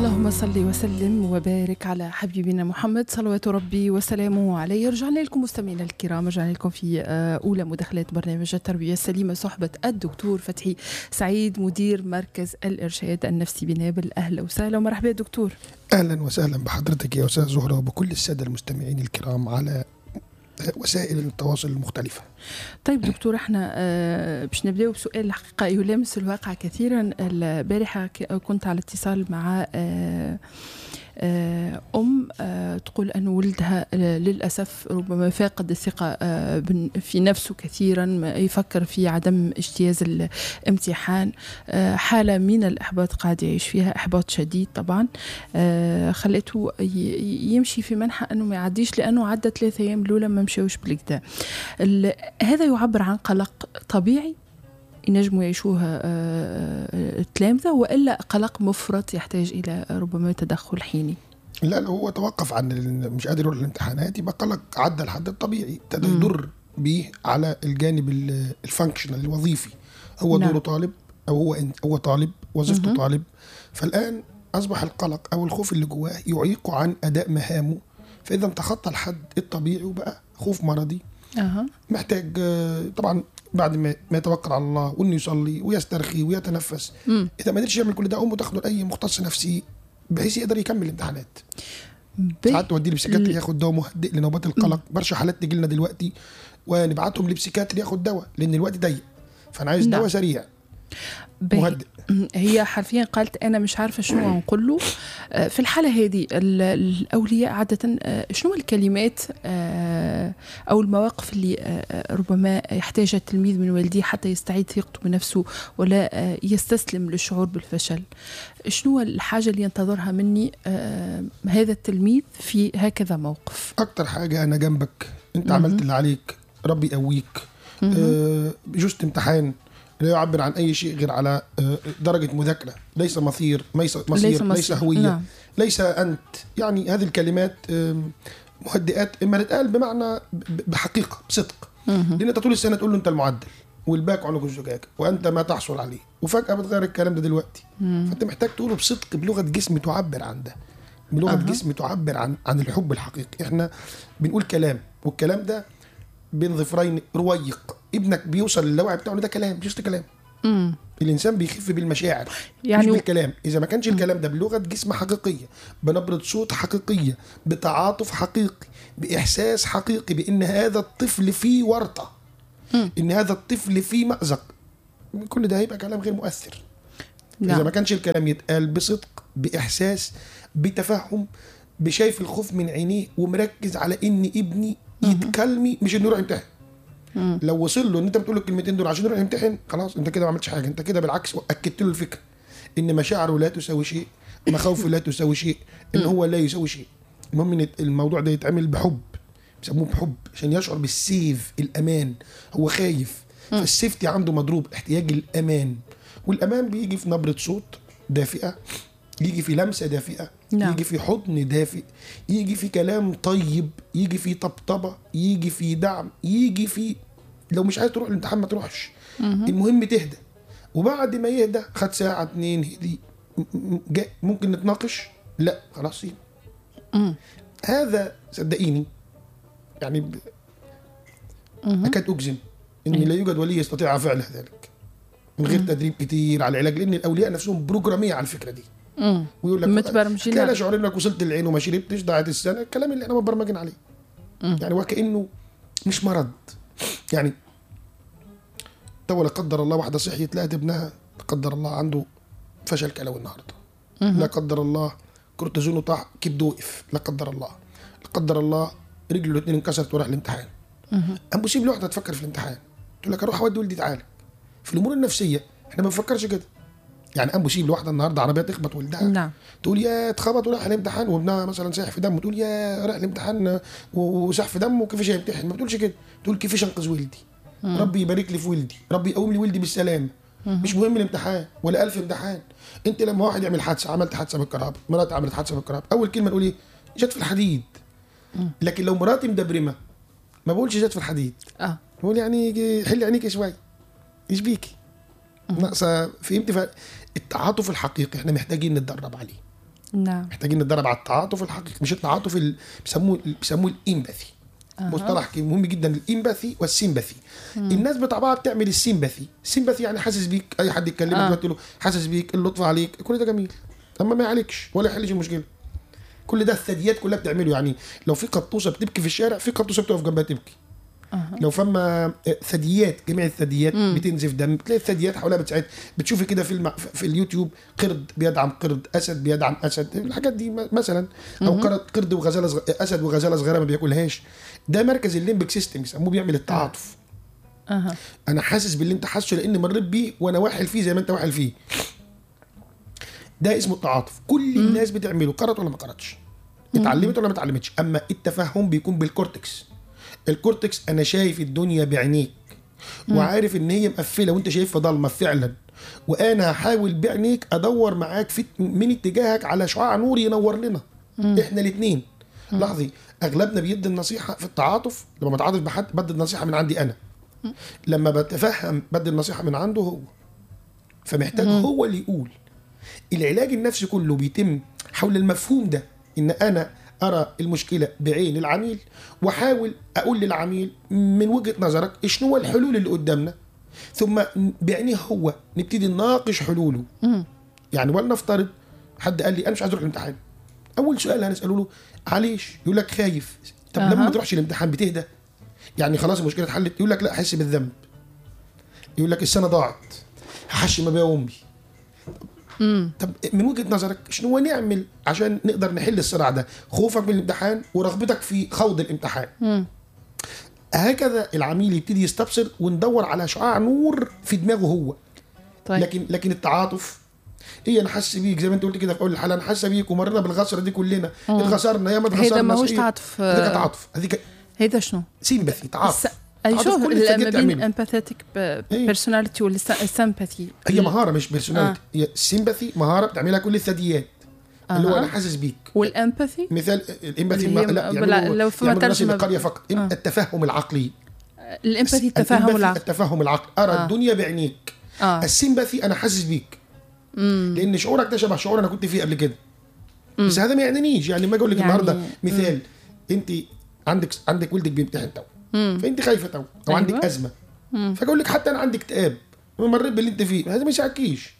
اللهم صل وسلم وبارك على حبيبنا محمد صلوات ربي وسلامه عليه رجعنا لكم مستمعينا الكرام رجعنا لكم في آه، اولى مداخلات برنامج التربيه السليمه صحبه الدكتور فتحي سعيد مدير مركز الارشاد النفسي بنابل اهلا وسهلا ومرحبا دكتور اهلا وسهلا بحضرتك يا استاذ زهره وبكل الساده المستمعين الكرام على وسائل التواصل المختلفة طيب دكتور احنا آه، باش نبداو بسؤال الحقيقة يلامس الواقع كثيرا البارحة كنت على اتصال مع آه، آه، أم آه، تقول أن ولدها آه، للأسف ربما فاقد الثقة في نفسه كثيرا يفكر في عدم اجتياز الامتحان حالة من الإحباط قاعد يعيش فيها إحباط شديد طبعا خلته يمشي في منحى أنه ما يعديش لأنه عدى ثلاثة أيام الأولى ما مشاوش بالكدا هذا يعبر عن قلق طبيعي ينجموا يعيشوها التلامذة وإلا قلق مفرط يحتاج إلى ربما تدخل حيني لا لو هو توقف عن مش قادر يروح الامتحانات يبقى قلق عدى الحد الطبيعي ابتدى يضر به على الجانب الفانكشنال الوظيفي هو نعم. دوره طالب او هو هو طالب وظيفته مم. طالب فالان اصبح القلق او الخوف اللي جواه يعيقه عن اداء مهامه فاذا تخطى الحد الطبيعي وبقى خوف مرضي أه. محتاج طبعا بعد ما ما يتوكل على الله وانه يصلي ويسترخي ويتنفس مم. اذا ما قدرش يعمل كل ده امه تاخده لاي مختص نفسي بحيث يقدر يكمل الامتحانات ساعات توديه لبسيكاتري ياخد دواء مهدئ لنوبات القلق برشا حالات تجي لنا دلوقتي ونبعتهم لبسيكاتري ياخد دواء لان الوقت ضيق فانا عايز نعم. دواء سريع مهدئ هي حرفيا قالت انا مش عارفه شنو نقول له آه، في الحاله هذه الاولياء عاده آه، شنو الكلمات آه، او المواقف اللي ربما يحتاجها التلميذ من والديه حتى يستعيد ثقته بنفسه ولا يستسلم للشعور بالفشل شنو الحاجه اللي ينتظرها مني هذا التلميذ في هكذا موقف اكتر حاجه انا جنبك انت عملت اللي عليك ربي يقويك جوزت امتحان لا يعبر عن أي شيء غير على آه، درجة مذاكرة ليس مصير ليس مصير ليس, ليس هوية نعم. ليس أنت يعني هذه الكلمات مهدئات إما تتقال بمعنى بحقيقة بصدق لأن أنت طول السنة تقول له أنت المعدل والباك عنق الزجاج وانت ما تحصل عليه وفجاه بتغير الكلام ده دلوقتي مم. فانت محتاج تقوله بصدق بلغه جسم تعبر عن ده بلغه أه. جسم تعبر عن عن الحب الحقيقي احنا بنقول كلام والكلام ده بين ظفرين رويق ابنك بيوصل للوعي بتاعه ده كلام مش كلام مم. الانسان بيخف بالمشاعر يعني مش بالكلام اذا ما كانش الكلام ده بلغه جسم حقيقيه بنبره صوت حقيقيه بتعاطف حقيقي باحساس حقيقي بان هذا الطفل فيه ورطه مم. ان هذا الطفل فيه مازق كل ده هيبقى كلام غير مؤثر نعم. اذا ما كانش الكلام يتقال بصدق باحساس بتفهم بشايف الخوف من عينيه ومركز على ان ابني يتكلمي مش انه يروح يمتحن لو وصل له ان انت بتقول الكلمتين دول عشان يروح يمتحن خلاص انت كده ما عملتش حاجه انت كده بالعكس اكدت له الفكره ان مشاعره لا تساوي شيء مخاوفه لا تساوي شيء ان هو لا يساوي شيء المهم ان الموضوع ده يتعمل بحب بيسموه بحب عشان يشعر بالسيف الامان هو خايف فالسيفتي عنده مضروب احتياج الامان والامان بيجي في نبره صوت دافئه يجي في لمسه دافئه نعم. يجي في حضن دافئ يجي في كلام طيب يجي في طبطبه يجي في دعم يجي في لو مش عايز تروح الامتحان ما تروحش المهم تهدى وبعد ما يهدى خد ساعه اتنين هدي ممكن نتناقش لا خلاص سيب هذا صدقيني يعني ب... اكاد اجزم ان لا يوجد ولي يستطيع فعل ذلك من غير تدريب كتير على العلاج لان الاولياء نفسهم بروجراميه على الفكره دي ويقول لك متبرمجين لا شعور انك وصلت العين وما شربتش ضاعت السنه الكلام اللي احنا مبرمجين عليه مم. يعني وكانه مش مرض يعني تو لا قدر الله واحده صحيت لقت ابنها لا قدر الله عنده فشل كلوي النهارده لا قدر الله كورتيزونه طاح كبده وقف لا قدر الله لا قدر الله رجله الاثنين انكسرت وراح الامتحان قام سيب لوحده تفكر في الامتحان تقول لك اروح اودي ولدي تعالى في الامور النفسيه احنا ما بنفكرش كده يعني قام بيشيل لوحده النهارده عربيه تخبط ولدها نعم تقول يا اتخبط وراح الامتحان وابنها مثلا ساح في دمه تقول يا راح الامتحان وساح في دمه كيفاش هيمتحن ما بتقولش كده تقول كيفاش انقذ ولدي مم. ربي يبارك لي في ولدي ربي يقوم لي ولدي بالسلامه مش مهم الامتحان ولا ألف امتحان انت لما واحد يعمل حادثه عملت حادثه بالكراب مراتي عملت حادثه بالكراب اول كلمه نقول ايه جت في الحديد لكن لو مراتي مدبرمه ما بقولش جت في الحديد اه بقول يعني حل عينيك شوي ايش بيكي ناقصه فهمتي التعاطف الحقيقي احنا محتاجين نتدرب عليه نعم محتاجين نتدرب على التعاطف الحقيقي مش التعاطف اللي بيسموه بيسموه الامباثي أها. مصطلح مهم جدا الامباثي والسيمباثي الناس بطبعها بتعمل السيمباثي السيمباثي يعني حاسس بيك اي حد يكلمك آه. تقول له حاسس بيك اللطف عليك كل ده جميل اما ما يعالجش ولا يحلش المشكله كل ده الثدييات كلها بتعمله يعني لو في قطوسه بتبكي في الشارع في قطوسه بتقف جنبها تبكي أها. لو فما ثدييات جميع الثدييات بتنزف دم تلاقي الثدييات حواليها بتساعد بتشوفي كده في الم... في اليوتيوب قرد بيدعم قرد اسد بيدعم اسد الحاجات دي م- مثلا او قرد قرد وغزاله صغ... اسد وغزاله صغيره ما بياكلهاش ده مركز الليمبك سيستم يسموه بيعمل التعاطف اها انا حاسس باللي انت حاسه لان مريت بيه وانا واحل فيه زي ما انت واحل فيه ده اسمه التعاطف كل الناس بتعمله قرأت ولا ما قرأتش اتعلمت ولا ما اتعلمتش اما التفهم بيكون بالكورتكس الكورتكس انا شايف الدنيا بعينيك وعارف ان هي مقفله وانت شايفها ضلمه فعلا وانا هحاول بعينيك ادور معاك في من اتجاهك على شعاع نور ينور لنا احنا الاثنين لاحظي اغلبنا بيدي النصيحه في التعاطف لما بتعاطف بحد بدي النصيحه من عندي انا لما بتفهم بدي النصيحه من عنده هو فمحتاج هو اللي يقول العلاج النفسي كله بيتم حول المفهوم ده ان انا ارى المشكله بعين العميل واحاول اقول للعميل من وجهه نظرك شنو الحلول اللي قدامنا ثم بعينيه هو نبتدي نناقش حلوله يعني ولنفترض حد قال لي انا مش عايز اروح الامتحان اول سؤال هنساله له معلش يقول لك خايف طب لما أها. ما تروحش الامتحان بتهدى يعني خلاص المشكله اتحلت يقول لك لا احس بالذنب يقول لك السنه ضاعت هحشم ابويا وامي طب من وجهه نظرك شنو نعمل عشان نقدر نحل الصراع ده خوفك من الامتحان ورغبتك في خوض الامتحان هكذا العميل يبتدي يستبصر وندور على شعاع نور في دماغه هو طيب لكن لكن التعاطف هي انا حاسس بيك زي ما انت قلت كده في اول الحلقه انا حاسه بيك ومرينا بالغسره دي كلنا اتغسرنا يا ما اتغسرنا هذا ماهوش إيه؟ تعاطف هذيك آه، تعاطف هذيك هذا شنو؟ سيمباثي تعاطف الس- اي تعاطف شوف كل ال- الثدييات ما بين تعمله. امباثيتك إيه. بيرسوناليتي والسامباثي هي مهاره مش بيرسوناليتي هي السيمباثي مهاره بتعملها كل الثدييات اللي هو أها. انا حاسس بيك والامباثي مثال الامباثي اللي هي ما لا بلا- يعملوا لو فما يعملوا ناس ترجمة القريه فقط آه. التفهم العقلي الامباثي التفاهم الإمباثي العقلي التفهم العقلي ارى آه. الدنيا بعينيك اه السيمباثي انا حاسس بيك لان شعورك ده شبه شعور انا كنت فيه قبل كده بس هذا ما يعنينيش يعني ما اقول لك يعني- النهارده مثال انت عندك عندك ولدك بيمتحن تو فانت خايفه تو او أيوة. عندك ازمه فاقول لك حتى انا عندي اكتئاب مريت باللي انت فيه هذا ما يساعدكيش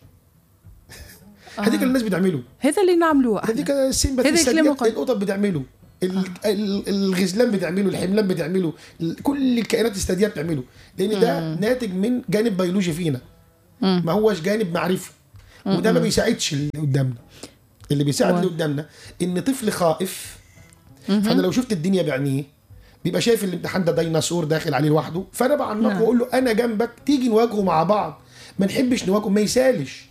هذيك اللي الناس بتعمله هذا اللي نعملوه هذيك احنا السيمباثي هذا الكلام السلبية القل- القطط بتعمله ال- ال- الغزلان بتعمله الحملان بتعمله ال- كل الكائنات الثدييه بتعمله لان ده ناتج من جانب بيولوجي فينا ما هوش جانب معرفي وده ما بيساعدش اللي قدامنا اللي بيساعد هو- اللي قدامنا ان طفل خائف فانا لو شفت الدنيا بعينيه بيبقى شايف الامتحان ده ديناصور داخل عليه لوحده فانا بعنقه نعم. واقول له انا جنبك تيجي نواجهه مع بعض ما نحبش نواجهه ما يسالش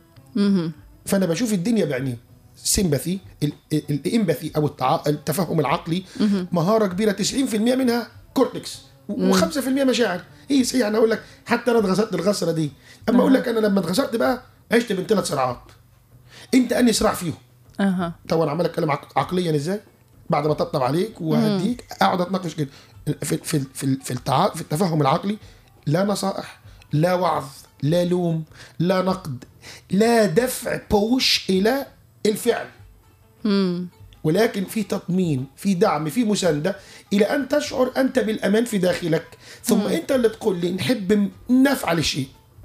فانا بشوف الدنيا بعينيه سيمباثي الامباثي او التع... التفهم العقلي مهاره كبيره 90% منها كورتكس و5% مشاعر ايه صحيح انا اقول لك حتى انا اتغسلت الغسره دي اما اقول لك انا لما اتغسلت بقى عشت بين ثلاث صراعات انت اني صراع فيهم اها تو انا عمال اتكلم عق- عقليا ازاي بعد ما اطبطب عليك وهديك اقعد اتناقش كده في في في في, التع... في التفهم العقلي لا نصائح لا وعظ لا لوم لا نقد لا دفع بوش الى الفعل ولكن في تطمين في دعم في مسانده الى ان تشعر انت بالامان في داخلك ثم انت اللي تقول لي نحب نفعل الشيء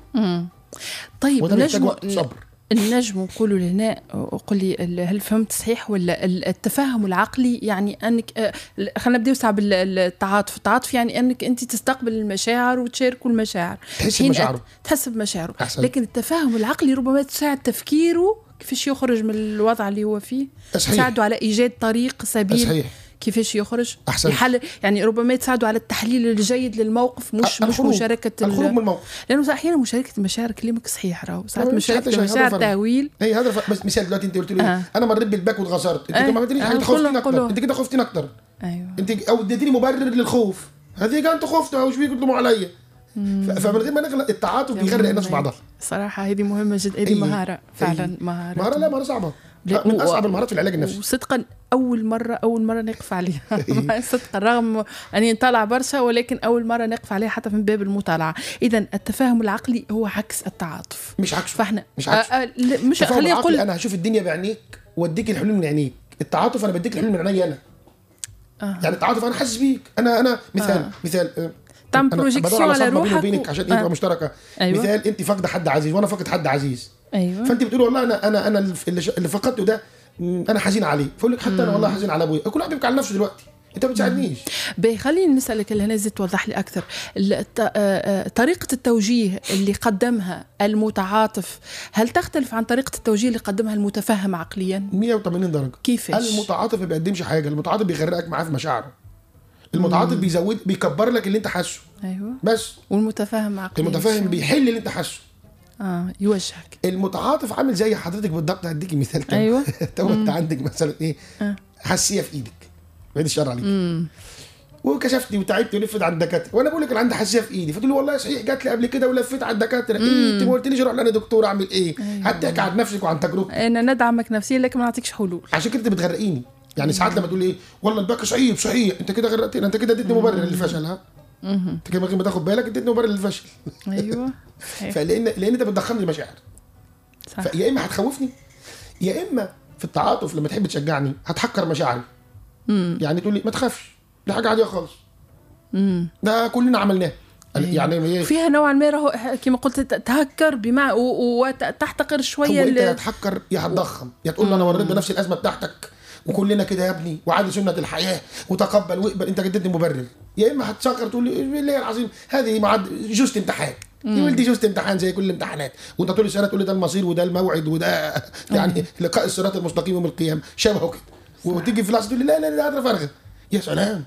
طيب وده محتاج نجم وقت صبر النجم نقولوا لهنا قل لي ال- هل فهمت صحيح ولا ال- التفاهم العقلي يعني انك آه، خلينا نبداو ساعه بالتعاطف التعاطف يعني انك انت تستقبل المشاعر وتشاركوا المشاعر تحس حين بمشاعره. أت- تحس بمشاعره أحسن. لكن التفاهم العقلي ربما تساعد تفكيره كيفاش يخرج من الوضع اللي هو فيه صحيح. تساعده على ايجاد طريق سبيل صحيح. كيفاش يخرج أحسن. يحل يعني ربما تساعده على التحليل الجيد للموقف مش مش الخروج. مشاركه ال- الخروج من الموقف لانه احيانا مشاركه المشاعر كلامك صحيح راهو ساعات مش مشاركه حتى شيء، هذا المشاعر فرق. تهويل اي هذا ف- بس مثال دلوقتي انت قلت لي آه. آه. انا مريت بالباك واتغسرت انت آه. كده ما عملتليش آه، حاجه انت كله- خوفتني كله. اكتر انت كده خوفتني اكتر ايوه انت او اديتني مبرر للخوف هذيك انت خفت او شويه قلتوا عليا ف- فمن غير ما نغلق التعاطف بيغرق الناس بعضها صراحه هذه مهمه جدا هذه أي. مهاره فعلا أي. مهاره مهاره لا مهاره صعبه لا، من و- اصعب المهارات في العلاج النفسي وصدقا اول مره اول مره نقف عليها صدقا رغم اني نطالع برشا ولكن اول مره نقف عليها حتى من باب المطالعه اذا التفاهم العقلي هو عكس التعاطف مش عكسه فاحنا مش عكسه. آه آه لا، مش التفاهم خليني العقلي اقول انا هشوف الدنيا بعينيك واديك الحلول من عينيك التعاطف انا بديك الحلول من عيني انا آه. يعني التعاطف انا حاسس بيك انا انا مثال آه. مثال آه، تعمل أنا بروجيكسيون بدور على صدمة بيني روحك وبينك و- عشان آه. تبقى مشتركه أيوة. مثال انت فاقده حد عزيز وانا فاقد حد عزيز ايوه فانت بتقولي والله انا انا انا اللي اللي فقدته ده مم، انا حزين عليه فاقول لك حتى انا والله حزين على ابويا كل واحد بيبكي على نفسه دلوقتي انت ما بتساعدنيش باهي خليني نسألك لهنا زيد توضح لي أكثر ال- الت- آه، آه، طريقة التوجيه اللي قدمها المتعاطف هل تختلف عن طريقة التوجيه اللي قدمها المتفهم عقليا؟ 180 درجه كيفاش؟ المتعاطف ما بيقدمش حاجه المتعاطف بيغرقك معاه في مشاعره المتعاطف بيزود بيكبر لك اللي انت حاسه أيوه بس والمتفهم عقليا المتفاهم شو؟ بيحل اللي انت حاسه اه يوجهك المتعاطف عامل زي حضرتك بالضبط هديكي مثال كده أيوة. تو انت عندك مثلا ايه آه. حساسيه في ايدك بعيد الشر عليك وكشفتني وتعبت ولفت على الدكاتره وانا بقول لك انا عندي حساسيه في ايدي فتقول لي والله صحيح جات لي قبل كده ولفيت على الدكاتره إيه انت ما قلتليش اروح لانا دكتور اعمل ايه أيوة. هتحكي عن نفسك وعن تجربتك أنا ندعمك نفسيا لكن ما نعطيكش حلول عشان كده انت بتغرقيني يعني ساعات لما تقول ايه والله الباك صعيب صحيح انت كده غرقتني انت كده اديتني مبرر للفشل ها انت كده من غير ما تاخد بالك اديتني مبرر للفشل أيوه صحيح فلان لان انت بتضخمني مشاعر صح فيا اما هتخوفني يا اما في التعاطف لما تحب تشجعني هتحكر مشاعري يعني تقول لي ما تخافش دي حاجه عاديه خالص مم. ده كلنا عملناه يعني ايه فيها نوعا ما راهو كما قلت تهكر بما وتحتقر هو شويه انت يا ال- تحكر يا هتضخم يا تقول له انا مريت بنفس الازمه بتاعتك وكلنا كده يا ابني وعادي سنه الحياه وتقبل واقبل انت جددني مبرر يا اما هتشكر تقول لي بالله العظيم هذه معد جوزة امتحان يا ولدي جوزة امتحان زي كل الامتحانات وانت طول السنه تقول لي ده المصير وده الموعد وده يعني لقاء الصراط المستقيم يوم القيامه شبهه كده وتيجي في لحظه تقول لي لا لا لا ده فارغه يا سلام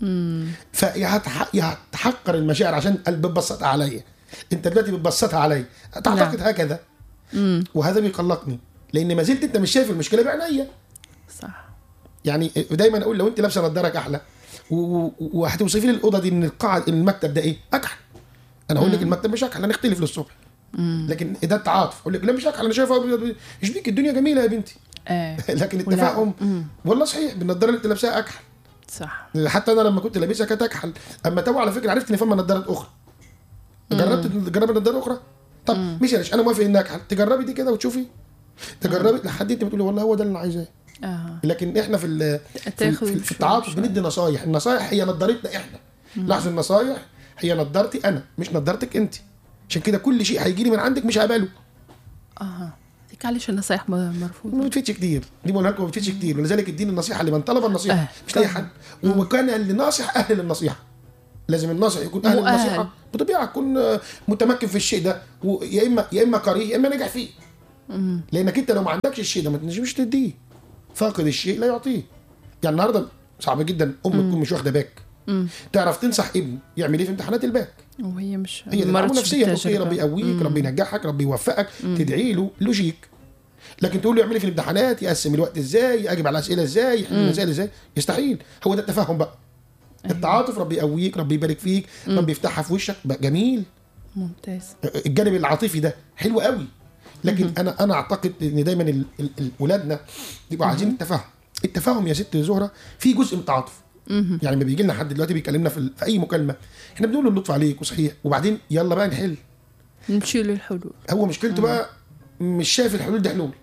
فيا هتح... يا هتحقر المشاعر عشان بتبسطها عليا انت دلوقتي بتبسطها عليا تعتقد هكذا وهذا بيقلقني لان ما زلت انت مش شايف المشكله بعينيا صح يعني دايما اقول لو انت لابسه نضاره احلى و- و- وهتوصفي لي الاوضه دي ان القاعه ان المكتب ده ايه؟ اكحل انا اقول لك المكتب مش اكحل هنختلف للصبح لكن ده التعاطف اقول لك لا مش اكحل انا شايفها ابيض ايش بيك الدنيا جميله يا بنتي آه. لكن ولا- التفاهم والله صحيح بالنضاره اللي انت لابساها اكحل صح حتى انا لما كنت لابسها كانت اكحل اما تو على فكره عرفت ان فما نضارات اخرى جربت تجربي نضاره اخرى طب مش علاش انا موافق انها اكحل تجربي دي كده وتشوفي تجربي لحد انت بتقولي والله هو ده اللي انا عايزاه اه لكن احنا في ال- في, تاخذ في, في شوي التعاطف شوي. بندي نصايح النصايح هي نضارتنا احنا لاحظوا النصايح هي نضارتي انا مش نضارتك انت عشان كده كل شيء هيجي لي من عندك مش هقبله اها ديك علاش النصايح م- مرفوضه ما بتفيدش كتير دي بقولها لكم ما بتفيدش كتير ولذلك الدين النصيحه لمن طلب النصيحه آه. مش لاي حد وكان اللي ناصح اهل للنصيحه لازم الناصح يكون اهل مؤهل. النصيحه بطبيعه يكون آه، متمكن في الشيء ده ويا اما يا اما قريه يا اما نجح فيه لانك انت لو ما عندكش الشيء ده ما تنجمش تديه فاقد الشيء لا يعطيه يعني النهارده صعب جدا ام تكون مش واخده باك تعرف تنصح ابن يعمل ايه في امتحانات الباك وهي مش هي مرتش مرض نفسيه بالتجربة. تقول ربي يقويك ربي ينجحك ربي يوفقك تدعي له لوجيك لكن تقول له يعمل إيه في الامتحانات يقسم الوقت ازاي اجيب على الاسئله ازاي يحل المسائل ازاي يستحيل هو ده التفاهم بقى التعاطف ربي يقويك ربي يبارك فيك ربي يفتحها في وشك بقى جميل ممتاز الجانب العاطفي ده حلو قوي لكن انا انا اعتقد ان دايما ال- ال- ال- ولادنا بيبقوا عايزين التفاهم التفاهم يا ست زهره في جزء من التعاطف يعني ما بيجي لنا حد دلوقتي بيكلمنا في, ال- في اي مكالمه احنا بنقول له اللطف عليك وصحيح وبعدين يلا بقى نحل نمشي للحلول هو مشكلته بقى مش شايف الحلول دي حلول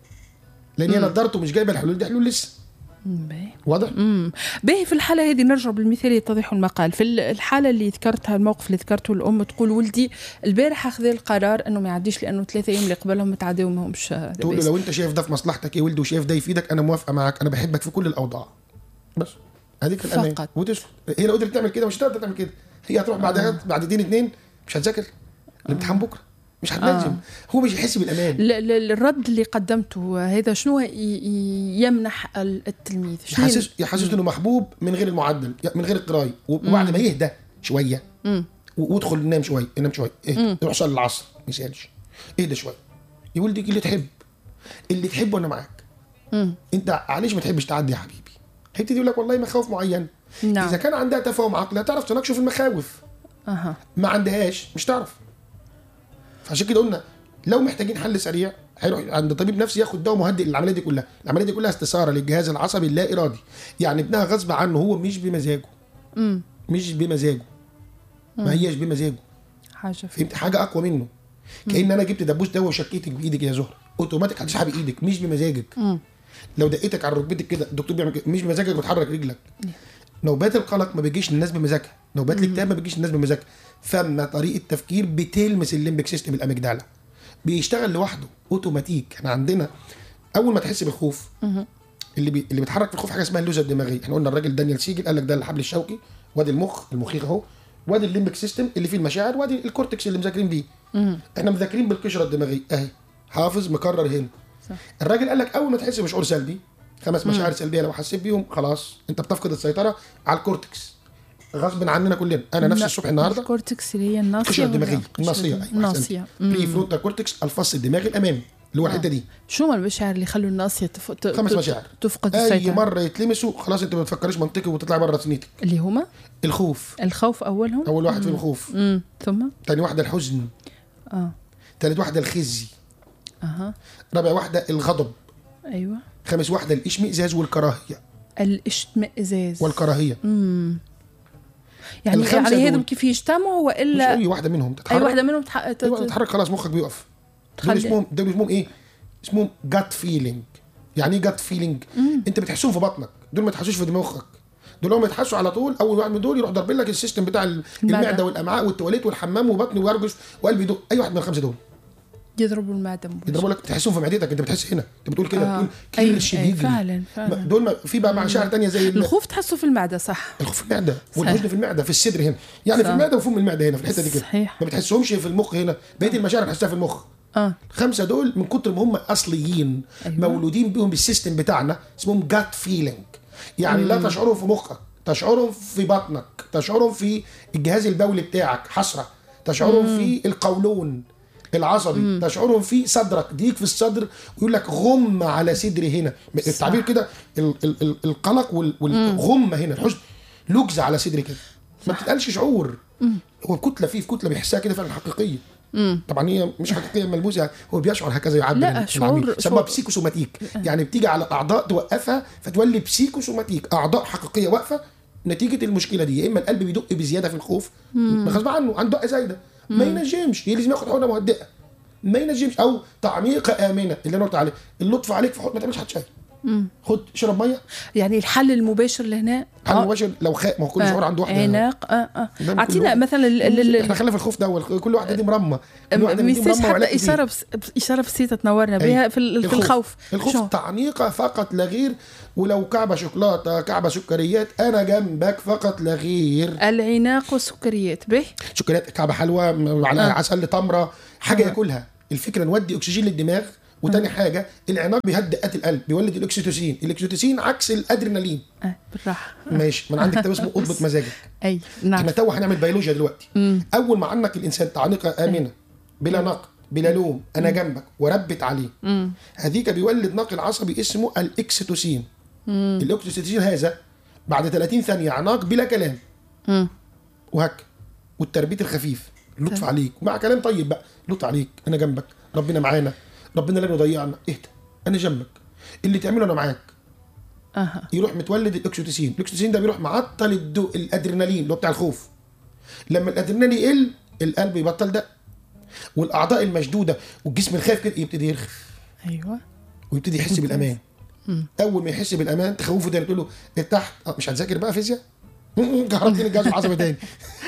لان هي نظارته مش جايبه الحلول دي حلول لسه باهي واضح؟ امم باهي في الحاله هذه نرجع بالمثال يتضح المقال في الحاله اللي ذكرتها الموقف اللي ذكرته الام تقول ولدي البارح اخذ القرار انه ما يعديش لانه ثلاثة ايام اللي قبلهم متعداو ما همش تقول له لو انت شايف ده في مصلحتك يا ولدي وشايف ده يفيدك انا موافقه معاك انا بحبك في كل الاوضاع بس هذيك الامان فقط. وتسكت هي لو قدرت تعمل كده مش هتقدر تعمل كده هي هتروح بعد بعد دين اتنين مش هتذاكر الامتحان بكره مش هتنجم هو مش يحس بالامان ل- ل- الرد اللي قدمته هذا شنو ي- ي- يمنح ال- التلميذ شنو يحسس يحسس انه محبوب من غير المعدل من غير القرايه وبعد ما يهدى شويه مم. و- وادخل نام شويه نام شويه اهدى روح صلي العصر ما يسالش اهدى شويه يا ولدي اللي تحب اللي تحبه انا معاك مم. انت معلش ما تحبش تعدي يا حبيبي هيبتدي يقول لك والله مخاوف معينه نعم. اذا كان عندها تفاهم عقلي هتعرف تناقشه في المخاوف اها ما عندهاش مش تعرف فعشان كده قلنا لو محتاجين حل سريع هيروح عند طبيب نفسي ياخد دواء مهدئ للعمليه دي كلها العمليه دي كلها استثاره للجهاز العصبي اللا ارادي يعني ابنها غصب عنه هو مش بمزاجه امم مش بمزاجه ما هياش بمزاجه حاجه في فهمت حاجه اقوى منه كان انا جبت دبوس دواء وشكيتك بايدك يا زهره اوتوماتيك هتسحب ايدك مش بمزاجك مم. لو دقيتك على ركبتك كده الدكتور بيعمل كده مش بمزاجك بتحرك رجلك نوبات القلق ما بيجيش للناس بمزاجها نوبات الاكتئاب ما بيجيش للناس بمزاجها فما طريقه تفكير بتلمس الليمبك سيستم الاميجدالا بيشتغل لوحده اوتوماتيك احنا عندنا اول ما تحس بالخوف اللي بي... اللي بيتحرك في الخوف حاجه اسمها اللوزه الدماغيه احنا قلنا الراجل دانيال سيجل قال لك ده الحبل الشوكي وادي المخ المخيخ اهو وادي الليمبك سيستم اللي فيه المشاعر وادي الكورتكس اللي مذاكرين بيه احنا مذاكرين بالقشره الدماغيه اهي حافظ مكرر هنا صح. الراجل قال لك اول ما تحس بشعور سلبي خمس مشاعر سلبيه لو حسيت بيهم خلاص انت بتفقد السيطره على الكورتكس غصب عننا كلنا انا نفسي لا، الصبح النهارده الكورتكس اللي هي الناصيه القشره ولا- الدماغيه الناصيه القشرة ايوه الناصيه بري فرونتال كورتكس الفص الدماغي الامامي اللي هو الحته دي شو هما المشاعر اللي يخلوا الناصيه تف... ت... خمس ت- مشاعر. تفقد اي السيطره مره يتلمسوا خلاص انت ما بتفكرش منطقي وتطلع بره سنيتك اللي هما الخوف الخوف اولهم اول واحد فيهم الخوف امم ثم ثاني واحده الحزن اه ثالث واحده الخزي اها رابع واحده الغضب ايوه خامس واحده الاشمئزاز والكراهيه الاشمئزاز والكراهيه يعني الخمسة يعني هذم دول. كيف يجتمعوا مش والا اي واحده منهم تتحرك اي واحده منهم تح... ت... اي واحده ت... تتحرك خلاص مخك بيقف دول تخلي- اسمهم دول اسمهم ايه اسمهم جات فيلينج يعني ايه جات فيلينج انت بتحسهم في بطنك دول ما تحسوش في دماغك دول هم يتحسوا على طول اول واحد من دول يروح ضاربين لك السيستم بتاع ال- المعدة. المعده والامعاء والتواليت والحمام وبطني وارجش وقلبي دول اي واحد من الخمسه دول يضربوا المعدة مباشرة. يضربوا لك تحسهم في معدتك انت بتحس هنا انت بتقول كده آه. بتقول أي- كرش أي، بيجري فعلا فعلا دول ما في بقى مشاعر تانية زي ال- الخوف تحسه في المعدة صح الخوف في المعده صحيح. والحزن في المعده في الصدر هنا يعني صح. في المعده وفوق من المعده هنا في الحته دي كده صحيح. ما بتحسهمش في المخ هنا بقيه المشاعر بتحسها في المخ اه الخمسه دول من كتر ما هم اصليين أيوة. أيوة. مولودين بيهم بالسيستم بتاعنا اسمهم جات فيلينج يعني لا تشعرهم في مخك تشعرهم في بطنك تشعرهم في الجهاز البولي بتاعك حسره تشعرهم في القولون العصبي تشعرهم في صدرك ضيق في الصدر ويقول لك غم على صدري هنا التعبير كده ال- ال- ال- القلق وال- والغمه هنا الحزن لجز على صدري كده ما بتتقالش شعور هو كتله فيه في كتله بيحسها كده فعلا حقيقيه طبعا هي مش حقيقيه ملموسه يعني هو بيشعر هكذا يعبر لا، العميل. شعور- سموها شعور. بسيكوسوماتيك يعني بتيجي على الاعضاء توقفها فتولي بسيكوسوماتيك اعضاء حقيقيه واقفه نتيجه المشكله دي يا اما القلب بيدق بزياده في الخوف غصب عنه عنده دقه زايده ما ينجمش لازم ياخد حقنه مهدئه ما ينجمش او تعميقه امنه اللي انا قلت عليه اللطف عليك في حقن ما تعملش حد شاي خد شرب ميه يعني الحل المباشر لهنا حل آه، مباشر لو خا ما هو كل شعور عنده واحده عناق اه اه ده من اعطينا كله. مثلا ال- ال- ال- احنا خلينا في الخوف ده أول. كل واحده دي مرمى كل واحده ما دي يصيرش مرمى وعلاج حتى جديد. اشاره بس اشاره بسيطه تنورنا بها في, ال- في الخوف الخوف شو؟ تعميقة فقط لا غير ولو كعبة شوكولاتة كعبة سكريات أنا جنبك فقط لا غير العناق والسكريات به شوكولاتة كعبة حلوى على آه. عسل تمرة حاجة آه. ياكلها الفكرة نودي أكسجين للدماغ وتاني حاجة العناق بيهدئ دقات القلب بيولد الأكسيتوسين الأكسيتوسين عكس الأدرينالين آه بالراحه ماشي من عندك كتاب اسمه اضبط مزاجك اي نعم احنا تو هنعمل بيولوجيا دلوقتي اول ما عنك الانسان تعانقه امنه بلا نقد بلا لوم انا جنبك وربت عليه هذيك بيولد ناقل عصبي اسمه الاكسيتوسين الاكسيتوسين هذا بعد 30 ثانيه عناق بلا كلام مم. وهك والتربيت الخفيف اللطف عليك مع كلام طيب بقى لطف عليك انا جنبك ربنا معانا ربنا لن يضيعنا اهدى انا جنبك اللي تعمله انا معاك اها يروح متولد الاكسيتوسين الاكسيتوسين ده بيروح معطل الدو الادرينالين اللي هو بتاع الخوف لما الادرينالين يقل القلب يبطل ده والاعضاء المشدوده والجسم الخايف كده يبتدي يرخف ايوه ويبتدي يحس بالامان اول ما يحس بالامان تخوفه تاني تقول له ارتحت اه مش هتذاكر بقى فيزياء كهربتني الجهاز العصبي تاني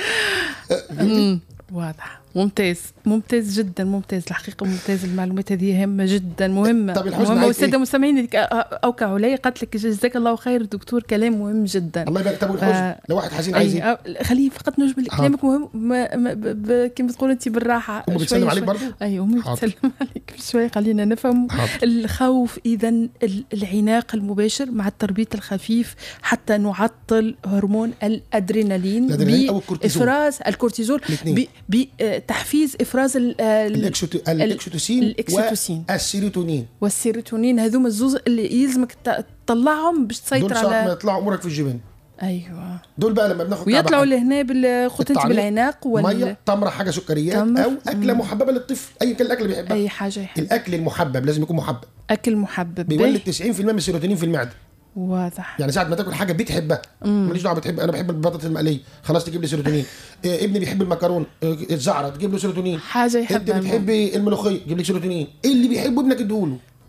مم. واضح ممتاز ممتاز جدا ممتاز الحقيقه ممتاز المعلومات هذه هامه جدا مهمه طب الحزن مهمه عايز والساده إيه؟ المستمعين اوقعوا علي قالت لك جزاك الله خير دكتور كلام مهم جدا الله يبارك طب والحزن آه. لو واحد حزين عايز اي ايه أو- خليه فقط نجمل حاضر. كلامك مهم ما ما ب- ب- كما تقول انت بالراحه أمه شوي بتسلم عليك شوي. برضو؟ اي امي حاضر. بتسلم عليك شوي خلينا نفهم حاضر. الخوف اذا ال- العناق المباشر مع التربيط الخفيف حتى نعطل هرمون الادرينالين الأدرينالين أو الكورتيزول. بافراز الكورتيزول الاثنين. بتحفيز افراز ال- ال- الإكسيتو- الاكسيتوسين الإكسيتوسين. والسيروتونين والسيروتونين هذوما الزوز اللي يلزمك ت- تطلعهم باش دول تسيطر ساعة ما على يطلعوا امورك في الجبين ايوه دول بقى لما بناخد ويطلعوا كعبة لهنا بال قلت انت التعليق، بالعناق وال ميه تمره حاجه سكريات تمر. او اكله محببه للطفل اي كان الاكل اللي بيحبها اي حاجه يحب. الاكل المحبب لازم يكون محبب اكل محبب بيولد به 90% من السيروتونين في المعده واضح يعني ساعه ما تاكل حاجه بتحبها ماليش دعوه بتحب انا بحب البطاطس المقليه خلاص تجيب لي سيروتونين إيه ابني بيحب المكرونه إيه الزعره تجيب له سيروتونين حاجه انت يحبها بتحبي الملوخيه تجيب لك سيروتونين ايه اللي بيحبه ابنك اديهوله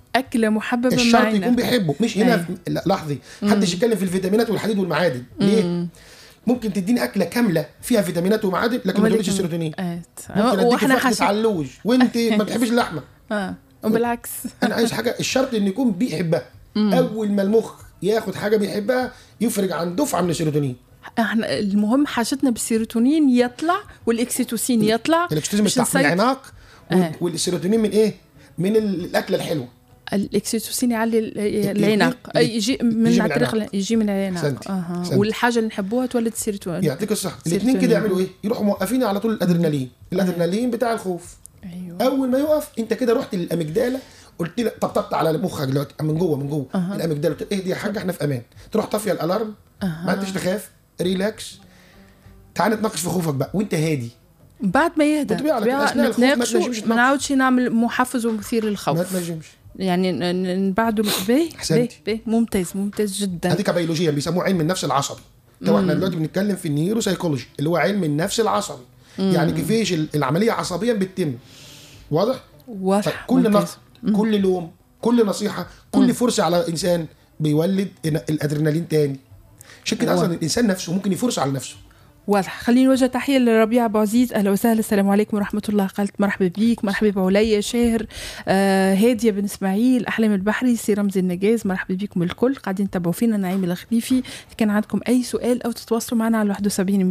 اكله محببه الشرط معنا. يكون بيحبه مش هنا في... لا لحظي حدش يتكلم في الفيتامينات والحديد والمعادن ليه ممكن تديني اكله كامله فيها فيتامينات ومعادن لكن ما تقوليش السيروتونين ممكن واحنا حاسين علوج وانت ما بتحبيش اللحمه اه وبالعكس انا عايز حاجه الشرط ان يكون بيحبها اول ما المخ ياخد حاجه بيحبها يفرج عن دفعه من السيروتونين احنا المهم حاجتنا بالسيروتونين يطلع والاكسيتوسين يطلع الاكسيتوسين من العناق آه. والسيروتونين من ايه؟ من الاكله الحلوه الاكسيتوسين يعلي العناق يجي من الطريق يجي من العناق اها والحاجه اللي نحبوها تولد السيروتونين يعطيك الصحه الاثنين كده يعملوا ايه؟ يروحوا موقفين على طول الادرينالين الادرينالين بتاع الخوف ايوه اول ما يقف انت كده رحت للاميجدالا قلت لك طبطبت على مخك دلوقتي من جوه من جوه أه. الاميجدالا قلت اهدي يا حاجه احنا في امان تروح طافيه الالارم أه. ما انتش تخاف ريلاكس تعال نتناقش في خوفك بقى وانت هادي بعد ما يهدى نتناقشوا ما نعاودش نعمل محفز ومثير للخوف ما تنجمش يعني نبعدوا باهي باهي ممتاز ممتاز جدا هذيك بيولوجيا بيسموه علم النفس العصبي تو احنا دلوقتي بنتكلم في النيورو سايكولوجي اللي هو علم النفس العصبي مم. يعني كيفاش العمليه عصبيا بتتم واضح؟ واضح كل نقص كل لوم كل نصيحه كل مم. فرصه على انسان بيولد الادرينالين تاني عشان كده اصلا الانسان نفسه ممكن يفرص على نفسه واضح خليني نوجه تحيه لربيع ابو عزيز اهلا وسهلا السلام عليكم ورحمه الله قالت مرحبا بيك مرحبا بعليا شاهر آه هاديه بن اسماعيل احلام البحري سي رمزي النجاز مرحبا بكم الكل قاعدين تتابعوا فينا نعيم الخليفي كان عندكم اي سؤال او تتواصلوا معنا على 71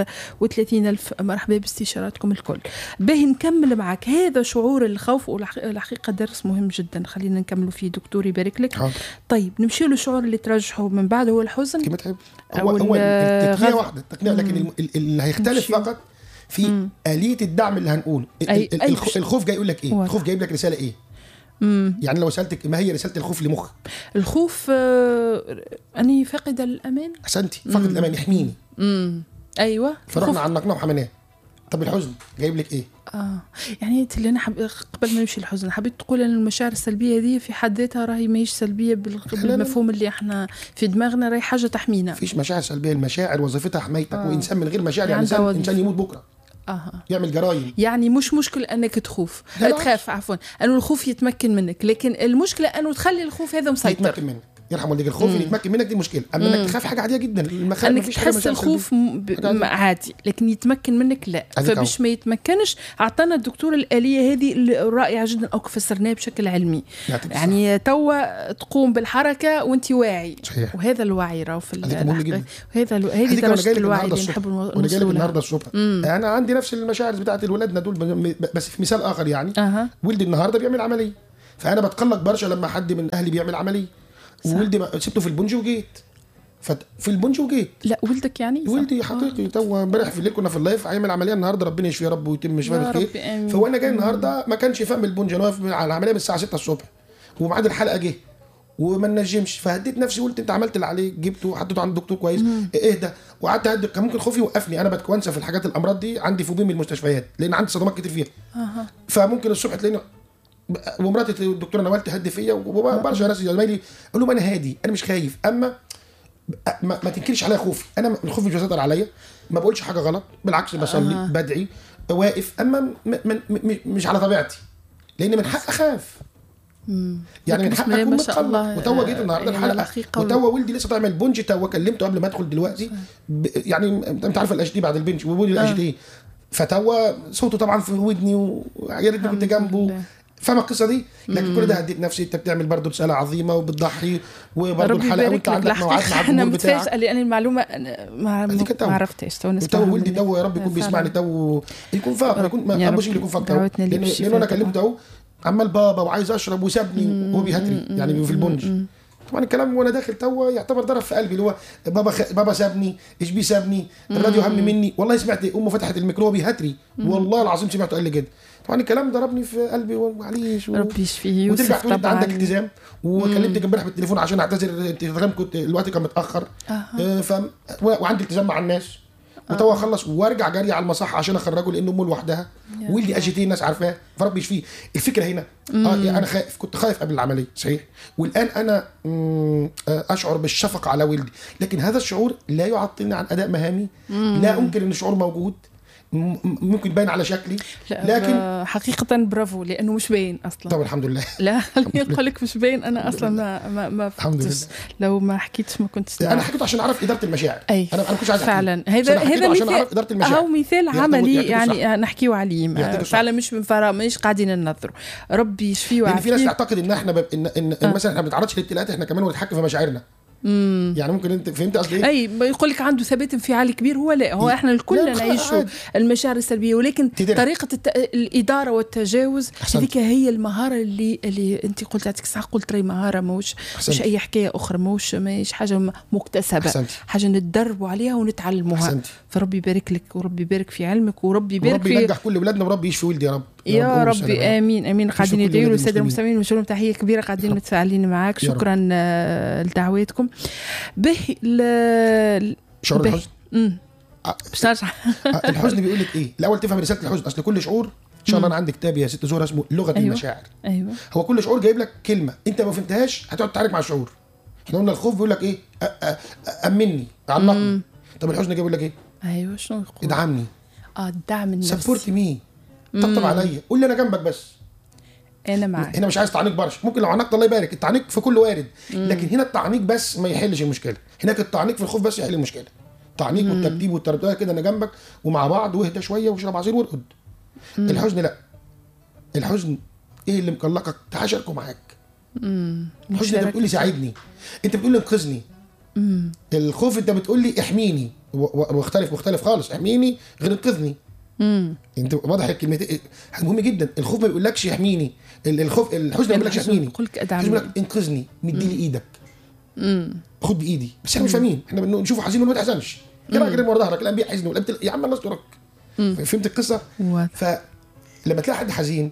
136 الف مرحبا باستشاراتكم الكل باهي نكمل معك هذا شعور الخوف والحقيقه درس مهم جدا خلينا نكملوا فيه دكتور يبارك لك حاضر. طيب نمشي له الشعور اللي ترجحه من بعد هو الحزن كما تحب هو, هو التقنيه واحده التقنيه لكن اللي هيختلف فقط في مم. آلية الدعم اللي هنقوله أي الخوف, الخوف جاي يقول لك ايه؟ الخوف جايب لك رساله ايه؟ مم. يعني لو سالتك ما هي رساله الخوف لمخك؟ الخوف آه اني فاقده الامان احسنتي فاقد الامان يحميني امم ايوه فرحنا عنقناه وحميناه طب الحزن جايب لك ايه؟ اه يعني انت اللي انا حب... قبل ما نمشي الحزن حبيت تقول ان المشاعر السلبيه دي في حد ذاتها راهي ماهيش سلبيه بالمفهوم اللي احنا في دماغنا راهي حاجه تحمينا فيش مشاعر سلبيه المشاعر وظيفتها حمايتك آه. وانسان من غير مشاعر يعني انسان, إنسان يموت بكره أه. يعمل جرايم يعني مش مشكلة أنك تخوف تخاف عفوا أنه الخوف يتمكن منك لكن المشكلة أنه تخلي الخوف هذا مسيطر يتمكن منك يرحم والديك الخوف اللي يتمكن منك دي مشكله اما انك تخاف حاجه عاديه جدا المخاوف انك تحس الخوف ب... عادي لكن يتمكن منك لا فباش ما يتمكنش اعطانا الدكتور الاليه هذه الرائعه جدا او فسرناها بشكل علمي يعني توا تقوم بالحركه وانت واعي صحيح. وهذا الوعي راهو في وهذا هذه درجه الوعي اللي نحب وانا جاي النهارده الصبح انا عندي نفس المشاعر بتاعت ولادنا دول بس في مثال اخر يعني أه. ولدي النهارده بيعمل عمليه فانا بتقلق برشا لما حد من اهلي بيعمل عمليه وولدي سبته في البنج وجيت في البنج وجيت لا ولدك يعني ولدي حقيقي آه. تو امبارح في الليل كنا في اللايف هيعمل عمليه النهارده ربنا يشفيه يا رب ويتم شفاه بخير فهو انا جاي النهارده ما كانش فاهم البنج انا واقف على العمليه من الساعه 6 الصبح وميعاد الحلقه جه وما نجمش فهديت نفسي قلت انت عملت اللي عليك جبته وحطيته عند الدكتور كويس اهدى وقعدت اهدي كان ممكن خوفي يوقفني انا بتكونسى في الحاجات الامراض دي عندي فوبيا من المستشفيات لان عندي صدمات كتير فيها أه. فممكن الصبح تلاقيني ومراتي الدكتوره نوال تهدي فيا وبرجع ناس زمايلي اقول لهم انا هادي انا مش خايف اما ما, ما تنكرش عليا خوفي انا الخوف مش بيسيطر عليا ما بقولش حاجه غلط بالعكس بصلي أه. بدعي واقف اما م م م مش على طبيعتي لان من حق اخاف يعني من حق اكون متقلق وتوا جيت النهارده يعني الحلقه وتوا ولدي لسه طالع من البنج توا كلمته قبل ما ادخل دلوقتي يعني انت عارف الاتش دي بعد البنج وبقول الاتش دي فتوا صوته طبعا في ودني ويا ريتني كنت جنبه فاهم القصه دي لكن كل ده هديت نفسي انت بتعمل برضه رساله عظيمه وبتضحي وبرضه الحلقه وانت عندك مواعيد مع الجمهور بتاعك انا لان المعلومه ما ما عرفتش تو تو ولدي تو يا رب يكون بيسمعني تو يكون فاهم يكون ما حبش يكون فاهم لان انا كلمته اهو عمال بابا وعايز اشرب وسابني وهو بيهتري يعني في البنج طبعا الكلام وانا داخل تو يعتبر ضرب في قلبي اللي هو بابا خ... بابا سابني ايش بي سابني الراديو هم مني والله سمعت امه فتحت الميكرو بيهتري والله العظيم سمعته قال لي كده طبعا الكلام ضربني في قلبي ومعليش و... ربي يشفيه وترجع تقول انت عندك التزام وكلمتك امبارح بالتليفون عشان اعتذر التزام كنت الوقت كان متاخر أه. ف... وعندي التزام مع الناس وتوا اخلص وارجع جري على المصحه عشان اخرجه لان امه لوحدها والدي اجيتي الناس عارفاه فربي يشفيه الفكره هنا اه يعني انا خايف كنت خايف قبل العمليه صحيح والان انا آه، اشعر بالشفقه على ولدي لكن هذا الشعور لا يعطلني عن اداء مهامي لا انكر ان الشعور موجود ممكن باين على شكلي لا لكن حقيقة برافو لأنه مش باين أصلا طب الحمد لله لا خليني أقول لك مش باين أنا أصلا ما ما, ما الحمد لله لو ما حكيتش ما كنت أنا حكيته عشان أعرف إدارة المشاعر أي أنا أنا كنتش عايز فعلا هذا هذا عشان أعرف إدارة المشاعر هو مثال عملي يعني نحكيو عليه فعلا مش من فراغ مش قاعدين ننظروا ربي يشفيه ويعافيه يعني في ناس تعتقد ان احنا ان ان, إن آه. مثلا احنا ما بنتعرضش للابتلاءات احنا كمان ونتحكم في مشاعرنا مم. يعني ممكن انت فهمت قصدي ايه؟ اي يقول لك عنده ثبات انفعالي كبير هو لا هو احنا الكل نعيشوا المشاعر السلبيه ولكن تدري. طريقه الت... الاداره والتجاوز هذيك هي المهاره اللي اللي انت قلت هذيك الساعه قلت راهي مهاره موش مش اي حكايه اخرى موش مش حاجه مكتسبه أحسنتي. حاجه نتدربوا عليها ونتعلموها أحسنتي. فربي يبارك لك وربي يبارك في علمك وربي يبارك وربي ينجح كل اولادنا وربي يشفي ولدي يا رب يا ربي امين امين قاعدين ندعيو للساده المستمعين ونشوف تحيه كبيره قاعدين متفاعلين معاك شكرا آه، لدعواتكم به ل... شعور الحزن باش نرجع الحزن بيقول لك ايه الاول تفهم رساله الحزن اصل كل شعور ان شاء الله انا عندي كتاب يا ست زهره اسمه لغه أيوة. المشاعر ايوه هو كل شعور جايب لك كلمه انت ما فهمتهاش هتقعد تعارك مع الشعور احنا قلنا الخوف بيقول لك ايه امني علقني طب الحزن جاي بيقول لك ايه ايوه شنو يقول ادعمني اه الدعم النفسي سبورت مي طبطب عليا قول لي انا جنبك بس انا معاك هنا مش عايز تعانيق برش ممكن لو عنقت الله يبارك التعنيق في كل وارد لكن هنا التعنيق بس ما يحلش المشكله هناك التعنيق في الخوف بس يحل المشكله التعنيق والترتيب والترتيب كده انا جنبك ومع بعض واهدى شويه واشرب عصير وارقد الحزن لا الحزن ايه اللي مقلقك تعال شاركه معاك الحزن انت بتقول لي ساعدني انت بتقول لي انقذني الخوف انت بتقول لي احميني مختلف مختلف خالص احميني غير انقذني امم انت واضح الكلمتين مهم جدا الخوف ما بيقولكش يحميني الخوف الحزن ما بيقولكش يحميني يقول لك ادعمني بيقول لك انقذني مدي لي ايدك امم خد بايدي بس احنا مش فاهمين احنا بنشوفه حزين وما تحزنش كده كده ورا ظهرك الانبياء حزنوا يا عم الله يسترك فهمت القصه؟ فلما تلاقي حد حزين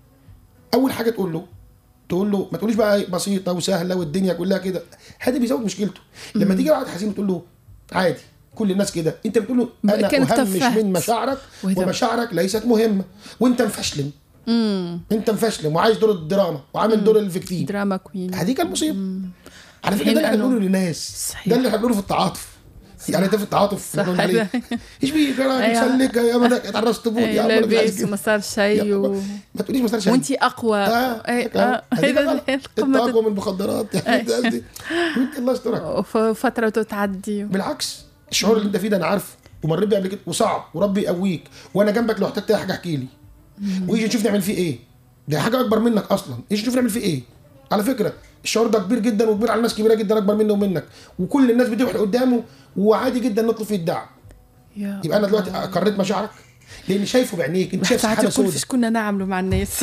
اول حاجه تقول له تقول له ما تقوليش بقى بسيطه وسهله والدنيا كلها كده هذا بيزود مشكلته لما تيجي واحد حزين تقول له عادي كل الناس كده انت بتقول له انا اهمش من مشاعرك ومشاعرك ليست مهمه وانت مفشلم امم انت مفشلم وعايز دور الدراما وعامل دور الفيكتيم دراما كوين هذيك المصيبه على فكره ده اللي احنا بنقوله للناس ده اللي احنا بنقوله في التعاطف يعني انت في التعاطف صح ايش بيك انا مسلك يا ما اتعرست بوك يا لاباس وما صار شيء و... ما تقوليش ما صار شيء وانت اقوى اه اه هذا انت اقوى من المخدرات يعني قصدي الله يسترك فتره تعدي بالعكس الشعور اللي انت فيه ده انا عارفه ومريت بيه قبل كده وصعب وربي يقويك وانا جنبك لو احتجت اي حاجه احكي لي ويجي نشوف نعمل فيه ايه دي حاجه اكبر منك اصلا يجي نشوف نعمل فيه ايه على فكره الشعور ده كبير جدا وكبير على ناس كبيره جدا اكبر منه ومنك وكل الناس بتروح قدامه وعادي جدا نطلب فيه الدعم يبقى انا دلوقتي اقريت مشاعرك لاني شايفه بعينيك انت شايف حاجه سوداء ايش كنا نعمله مع الناس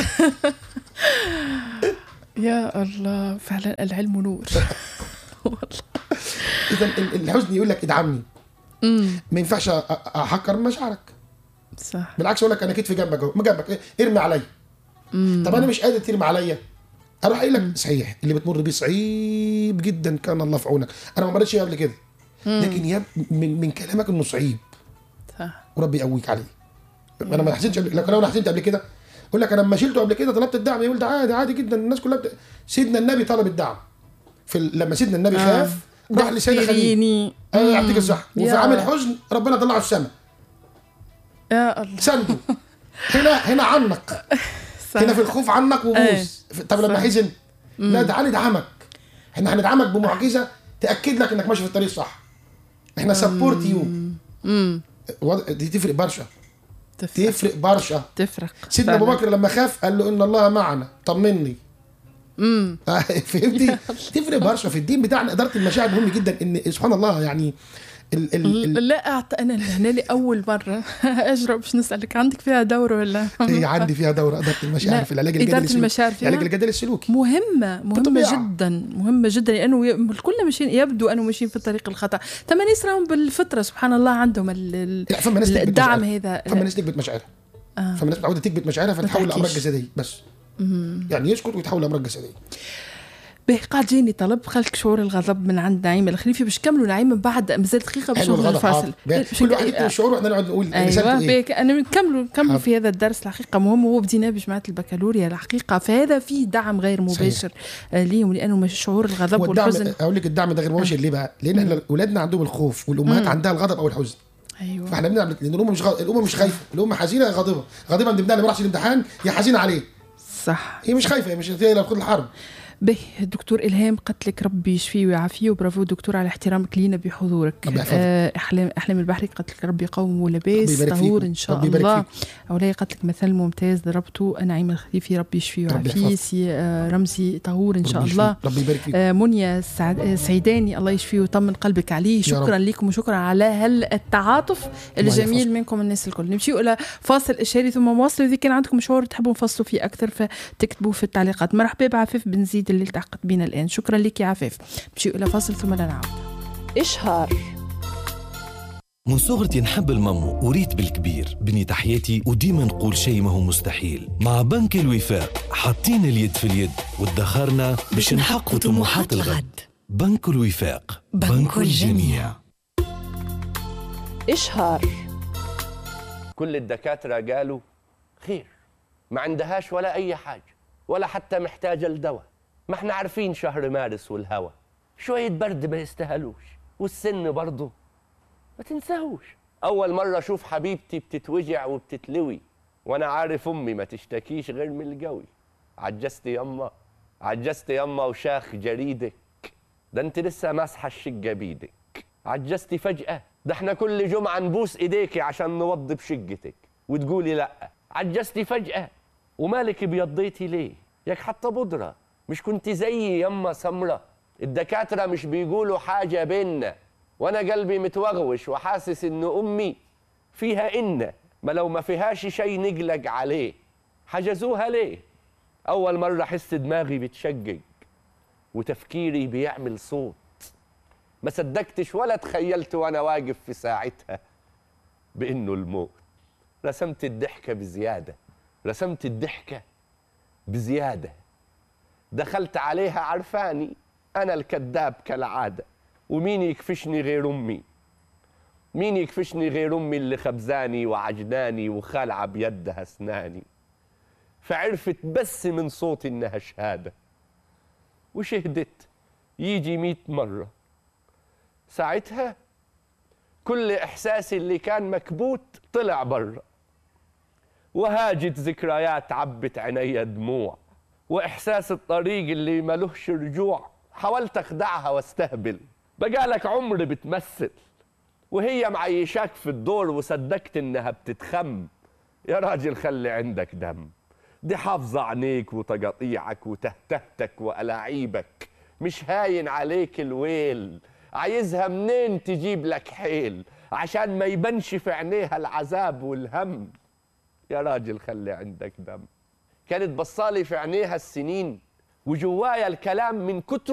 يا الله فعلا العلم نور والله اذا الحزن يقول لك ادعمني ما ينفعش احكر مشاعرك صح بالعكس اقول لك انا كتفي جنبك اهو جنبك ارمي عليا طب انا مش قادر ترمي عليا اروح قايل لك صحيح اللي بتمر بيه صعيب جدا كان الله في عونك انا ما مريتش قبل كده لكن يا من, من كلامك انه صعيب صح وربي يقويك عليه انا ما حسيتش لو انا حسيت قبل كده اقول لك انا لما شلته قبل كده طلبت الدعم يقول ده عادي عادي جدا الناس كلها بت... سيدنا النبي طلب الدعم في ال... لما سيدنا النبي آه. خاف راح لسيدنا خليل انا يعطيك الصحه وفي عام الحزن ربنا طلعه السماء يا الله سنده هنا هنا عنق صح. هنا في الخوف عنك وبوس طب لما حزن لا تعالى ادعمك احنا هندعمك بمعجزه تاكد لك انك ماشي في الطريق الصح احنا سبورت يو دي تفرق برشا تفرق, تفرق برشا تفرق سيدنا ابو بكر لما خاف قال له ان الله معنا طمني امم فهمتي تفرق برشا في الدين بتاعنا اداره المشاعر مهم جدا ان سبحان الله يعني ال ال ال لا أعت... انا هنا لي اول مره اجرب باش نسالك عندك فيها دوره ولا هي عندي فيها دوره اداره المشاعر في العلاج الجدلي اداره المشاعر فيها العلاج الجدلي السلوكي مهمه مهمه جدا مهمه جدا لانه الكل ماشيين يبدو انه ماشيين في الطريق الخطا ثم ناس راهم بالفطره سبحان الله عندهم ال... فما ناس الدعم هذا فما ناس تكبت مشاعرها آه. فما ناس متعوده تكبت مشاعرها فتحول لامراض جسديه بس مم. يعني يسكت ويتحول لامراض جسديه به قاعد جاني طلب خلك شعور الغضب من عند نعيم الخليفي باش كملوا نعيم من بعد مازال دقيقه باش ناخذ الفاصل كل واحد يكتب الشعور واحنا نقعد نقول ايوه إيه؟ انا نكملوا نكملوا في هذا الدرس الحقيقه مهم هو بديناه بجماعه البكالوريا الحقيقه فهذا فيه دعم غير مباشر صحيح. ليهم لانه شعور الغضب والحزن اقول لك الدعم ده غير مباشر ليه بقى؟ لان احنا اولادنا عندهم الخوف والامهات عندها الغضب او الحزن ايوه فاحنا بنعمل لان الام مش غ... الام مش خايفه الام حزينه غاضبه غاضبه من ابنها اللي ما راحش الامتحان هي حزينه عليه صح هي مش خايفه هي مش هي اللي الحرب به دكتور إلهام قلت لك ربي يشفيه ويعافيه وبرافو دكتور على احترامك لينا بحضورك آه أحلام أحلام البحري قلت لك ربي يقوم ولباس طهور إن شاء الله أولاي قلت لك مثل ممتاز ضربته نعيم الخليفي ربي يشفيه ويعافيه سي آه رمزي طهور إن شاء الله ربي يبارك فيك آه منيا سعد سعيداني الله يشفيه ويطمن قلبك عليه شكرا لكم وشكرا على هالتعاطف الجميل منكم الناس الكل نمشي إلى فاصل إشاري ثم مواصل إذا كان عندكم مشوار تحبوا نفصلوا فيه أكثر فتكتبوا في التعليقات مرحبا بعفاف بن زيد اللي التحقت بنا الآن شكرا لك يا عفاف نمشي إلى فاصل ثم نعود إشهار من صغرتي نحب المامو وريت بالكبير بني تحياتي وديما نقول شيء ما هو مستحيل مع بنك الوفاق حاطين اليد في اليد وادخرنا باش نحققوا طموحات الغد بنك الوفاق بنك, بنك الجميع إشهار كل الدكاترة قالوا خير ما عندهاش ولا أي حاجة ولا حتى محتاجة لدواء ما احنا عارفين شهر مارس والهوا شوية برد ما يستاهلوش والسن برضه ما تنساهوش أول مرة أشوف حبيبتي بتتوجع وبتتلوي وأنا عارف أمي ما تشتكيش غير من الجوي عجزت يما عجزت يما وشاخ جريدك ده أنت لسه ماسحة الشقة بيدك عجزتي فجأة ده احنا كل جمعة نبوس إيديكي عشان نوضب شقتك وتقولي لأ عجزتي فجأة ومالك بيضيتي ليه؟ ياك حتى بودرة مش كنت زيي يما سمرة الدكاترة مش بيقولوا حاجة بينا وأنا قلبي متوغوش وحاسس إن أمي فيها إن ما لو ما فيهاش شي نقلق عليه حجزوها ليه؟ أول مرة أحس دماغي بتشقق وتفكيري بيعمل صوت ما صدقتش ولا تخيلت وأنا واقف في ساعتها بإنه الموت رسمت الضحكة بزيادة رسمت الضحكة بزيادة دخلت عليها عرفاني أنا الكذاب كالعادة ومين يكفشني غير أمي مين يكفشني غير أمي اللي خبزاني وعجناني وخالعة بيدها أسناني فعرفت بس من صوتي إنها شهادة وشهدت يجي مئة مرة ساعتها كل إحساسي اللي كان مكبوت طلع برا وهاجت ذكريات عبت عينيا دموع واحساس الطريق اللي ملوش رجوع حاولت اخدعها واستهبل بقالك عمر بتمثل وهي معيشاك في الدور وصدقت انها بتتخم يا راجل خلي عندك دم دي حافظة عينيك وتقاطيعك وتهتهتك وألاعيبك مش هاين عليك الويل عايزها منين تجيب لك حيل عشان ما يبانش في عينيها العذاب والهم يا راجل خلي عندك دم كانت بصالي في عينيها السنين وجوايا الكلام من كتر